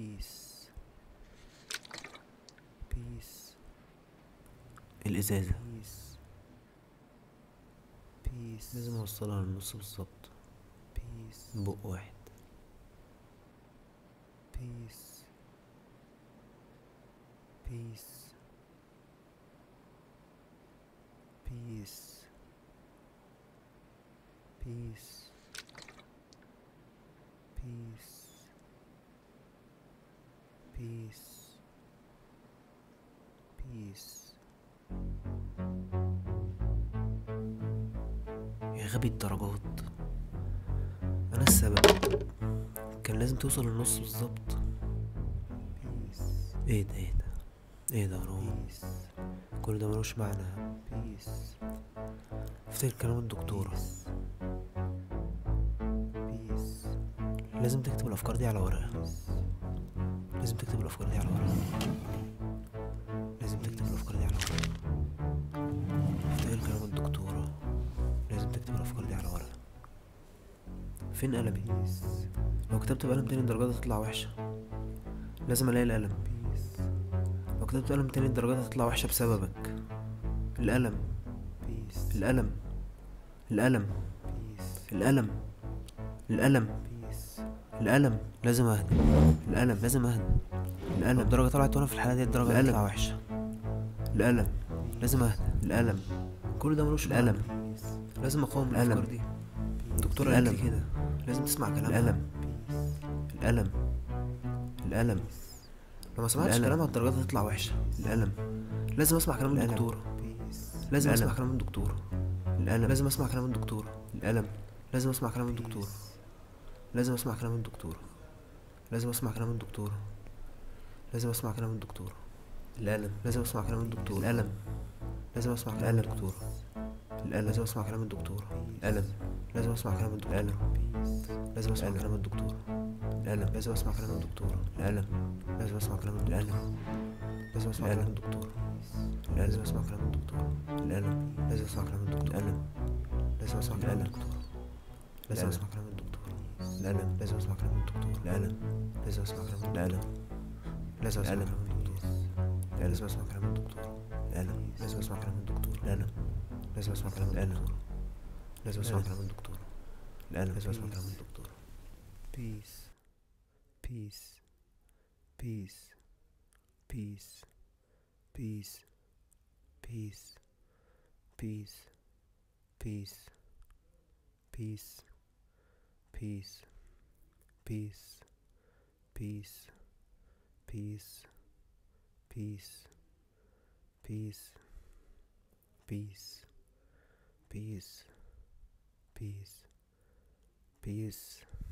بيس بيس الازازة بيس بيس لازم اوصلها للنص بالظبط بيس بق واحد بيس بيس بيس بيس بيس بيس بيس يا غبي الدرجات انا السبب كان لازم توصل للنص بالظبط بيس ايه ده ايه ده ايه ده يا روان بيس كل ده ملوش معنى بيس افتكر كلام الدكتورة بيس بيس لازم تكتب الافكار دي على ورقة بيس لازم تكتب الافكار دي على ورقة لازم تكتب الافكار دي على ورقة افتكر كلام الدكتورة لازم تكتب الافكار دي على ورقة فين قلمي بيس لو كتبت بقلم تاني الدرجات هتطلع وحشة لازم الاقي القلم بيس لو كتبت قلم تاني الدرجات هتطلع وحشة بسببك القلم بيس القلم القلم بيس القلم القلم بيس القلم لازم اهدى القلم لازم اهدى القلم الدرجة طلعت وانا في الحالة دي الدرجة هتطلع وحشة القلم لازم اهدى القلم كل ده ملوش القلم بيس لازم اقاوم الافكار دي الدكتورة قالت لي كده لازم تسمع كلامها القلم القلم القلم لو ما سمعتش كلامها الدرجات هتطلع وحشة القلم لازم اسمع كلام الدكتورة بيس لازم اسمع كلام الدكتورة القلم لازم اسمع كلام الدكتورة القلم لازم اسمع كلام الدكتورة لازم اسمع كلام الدكتورة لازم اسمع كلام الدكتورة لازم اسمع كلام الدكتورة القلم لازم اسمع كلام الدكتورة القلم لازم اسمع كلام الدكتورة القلم لازم اسمع كلام الدكتورة القلم لازم اسمع كلام الدكتورة القلم لازم اسمع كلام الدكتورة القلم لازم اسمع كلام الدكتورة القلم لازم اسمع كلام القلم لازم اسمع كلام الدكتورة لازم اسمع كلام الدكتورة القلم لازم اسمع كلام الدكتورة القلم لازم اسمع كلام الدكتورة لازم اسمع كلام الدكتورة القلم لازم اسمع كلام الدكتورة القلم لازم اسمع كلام القلم لازم اسمع كلام الدكتورة لازم اسمع كلام الدكتورة القلم لازم اسمع كلام الدكتورة القلم لازم اسمع كلام القلم لازم اسمع كلام الدكتورة القلم لازم اسمع كلام الدكتورة Peace. Peace. Peace. Peace. Peace. Peace. Peace. Peace. Peace. Peace. Peace. Peace. Peace. Peace. Peace. Peace. Peace. Peace. Peace.